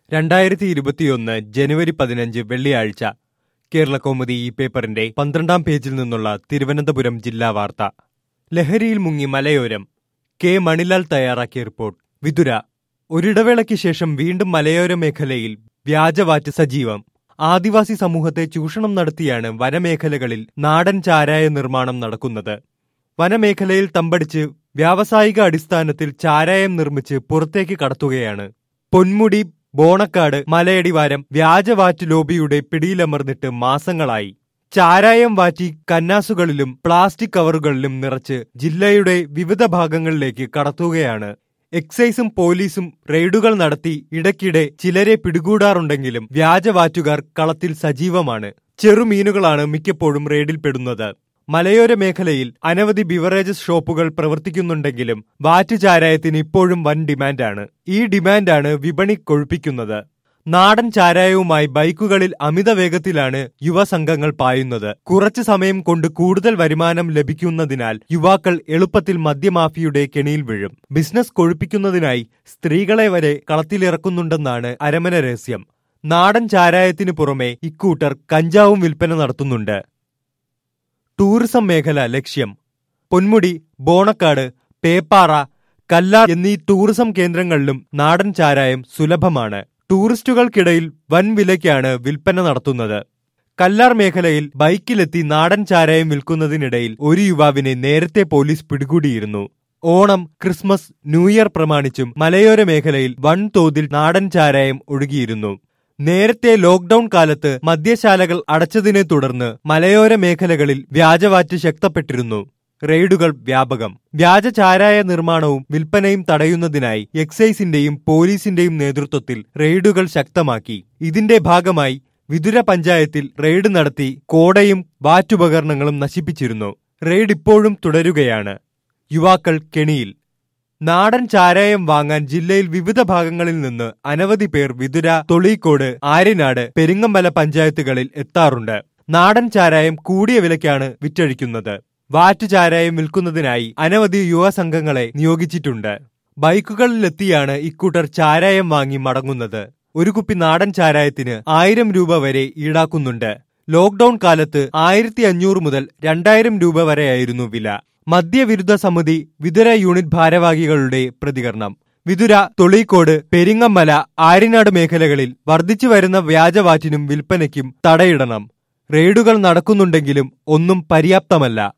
രണ്ടായിരത്തി ഇരുപത്തിയൊന്ന് ജനുവരി പതിനഞ്ച് വെള്ളിയാഴ്ച കേരളകൗമുദി ഈ പേപ്പറിന്റെ പന്ത്രണ്ടാം പേജിൽ നിന്നുള്ള തിരുവനന്തപുരം ജില്ലാ വാർത്ത ലഹരിയിൽ മുങ്ങി മലയോരം കെ മണിലാൽ തയ്യാറാക്കിയ റിപ്പോർട്ട് വിതുര ഒരിടവേളയ്ക്ക് ശേഷം വീണ്ടും മലയോര മേഖലയിൽ വ്യാജവാറ്റ് സജീവം ആദിവാസി സമൂഹത്തെ ചൂഷണം നടത്തിയാണ് വനമേഖലകളിൽ നാടൻ ചാരായ നിർമ്മാണം നടക്കുന്നത് വനമേഖലയിൽ തമ്പടിച്ച് വ്യാവസായിക അടിസ്ഥാനത്തിൽ ചാരായം നിർമ്മിച്ച് പുറത്തേക്ക് കടത്തുകയാണ് പൊന്മുടി ബോണക്കാട് മലയടിവാരം വ്യാജവാറ്റ് ലോബിയുടെ പിടിയിലമർന്നിട്ട് മാസങ്ങളായി ചാരായം വാറ്റി കന്നാസുകളിലും പ്ലാസ്റ്റിക് കവറുകളിലും നിറച്ച് ജില്ലയുടെ വിവിധ ഭാഗങ്ങളിലേക്ക് കടത്തുകയാണ് എക്സൈസും പോലീസും റെയ്ഡുകൾ നടത്തി ഇടയ്ക്കിടെ ചിലരെ പിടികൂടാറുണ്ടെങ്കിലും വ്യാജവാറ്റുകാർ കളത്തിൽ സജീവമാണ് ചെറുമീനുകളാണ് മിക്കപ്പോഴും റെയ്ഡിൽപ്പെടുന്നത് മലയോര മേഖലയിൽ അനവധി ബിവറേജസ് ഷോപ്പുകൾ പ്രവർത്തിക്കുന്നുണ്ടെങ്കിലും വാറ്റ് ചാരായത്തിന് ഇപ്പോഴും വൻ ഡിമാൻഡാണ് ഈ ഡിമാൻഡാണ് വിപണി കൊഴുപ്പിക്കുന്നത് നാടൻ ചാരായവുമായി ബൈക്കുകളിൽ അമിത വേഗത്തിലാണ് യുവസംഘങ്ങൾ പായുന്നത് കുറച്ചു സമയം കൊണ്ട് കൂടുതൽ വരുമാനം ലഭിക്കുന്നതിനാൽ യുവാക്കൾ എളുപ്പത്തിൽ മദ്യമാഫിയുടെ കെണിയിൽ വീഴും ബിസിനസ് കൊഴുപ്പിക്കുന്നതിനായി സ്ത്രീകളെ വരെ കളത്തിലിറക്കുന്നുണ്ടെന്നാണ് അരമന രഹസ്യം നാടൻ ചാരായത്തിനു പുറമെ ഇക്കൂട്ടർ കഞ്ചാവും വിൽപ്പന നടത്തുന്നുണ്ട് ടൂറിസം മേഖല ലക്ഷ്യം പൊന്മുടി ബോണക്കാട് പേപ്പാറ കല്ലാർ എന്നീ ടൂറിസം കേന്ദ്രങ്ങളിലും നാടൻ ചാരായം സുലഭമാണ് ടൂറിസ്റ്റുകൾക്കിടയിൽ വൻ വിലയ്ക്കാണ് വിൽപ്പന നടത്തുന്നത് കല്ലാർ മേഖലയിൽ ബൈക്കിലെത്തി നാടൻ ചാരായം വിൽക്കുന്നതിനിടയിൽ ഒരു യുവാവിനെ നേരത്തെ പോലീസ് പിടികൂടിയിരുന്നു ഓണം ക്രിസ്മസ് ന്യൂ ഇയർ പ്രമാണിച്ചും മലയോര മേഖലയിൽ വൻതോതിൽ നാടൻ ചാരായം ഒഴുകിയിരുന്നു നേരത്തെ ലോക്ഡൌൺ കാലത്ത് മദ്യശാലകൾ അടച്ചതിനെ തുടർന്ന് മലയോര മേഖലകളിൽ വ്യാജവാറ്റ് ശക്തപ്പെട്ടിരുന്നു റെയ്ഡുകൾ വ്യാപകം വ്യാജ ചാരായ നിർമ്മാണവും വിൽപ്പനയും തടയുന്നതിനായി എക്സൈസിന്റെയും പോലീസിന്റെയും നേതൃത്വത്തിൽ റെയ്ഡുകൾ ശക്തമാക്കി ഇതിന്റെ ഭാഗമായി വിതുര പഞ്ചായത്തിൽ റെയ്ഡ് നടത്തി കോടയും വാറ്റുപകരണങ്ങളും നശിപ്പിച്ചിരുന്നു റെയ്ഡ് ഇപ്പോഴും തുടരുകയാണ് യുവാക്കൾ കെണിയിൽ നാടൻ ചാരായം വാങ്ങാൻ ജില്ലയിൽ വിവിധ ഭാഗങ്ങളിൽ നിന്ന് അനവധി പേർ വിതുര തൊളീക്കോട് ആര്യനാട് പെരിങ്ങമ്പല പഞ്ചായത്തുകളിൽ എത്താറുണ്ട് നാടൻ ചാരായം കൂടിയ വിലയ്ക്കാണ് വിറ്റഴിക്കുന്നത് വാറ്റ് ചാരായം വിൽക്കുന്നതിനായി അനവധി യുവസംഘങ്ങളെ നിയോഗിച്ചിട്ടുണ്ട് ബൈക്കുകളിലെത്തിയാണ് ഇക്കൂട്ടർ ചാരായം വാങ്ങി മടങ്ങുന്നത് ഒരു കുപ്പി നാടൻ ചാരായത്തിന് ആയിരം രൂപ വരെ ഈടാക്കുന്നുണ്ട് ലോക്ഡൌൺ കാലത്ത് ആയിരത്തി അഞ്ഞൂറ് മുതൽ രണ്ടായിരം രൂപ വരെയായിരുന്നു വില മദ്യവിരുദ്ധ സമിതി വിതുര യൂണിറ്റ് ഭാരവാഹികളുടെ പ്രതികരണം വിതുര തൊളീക്കോട് പെരിങ്ങമ്മല ആര്യനാട് മേഖലകളിൽ വർദ്ധിച്ചു വരുന്ന വ്യാജവാറ്റിനും വിൽപ്പനയ്ക്കും തടയിടണം റെയ്ഡുകൾ നടക്കുന്നുണ്ടെങ്കിലും ഒന്നും പര്യാപ്തമല്ല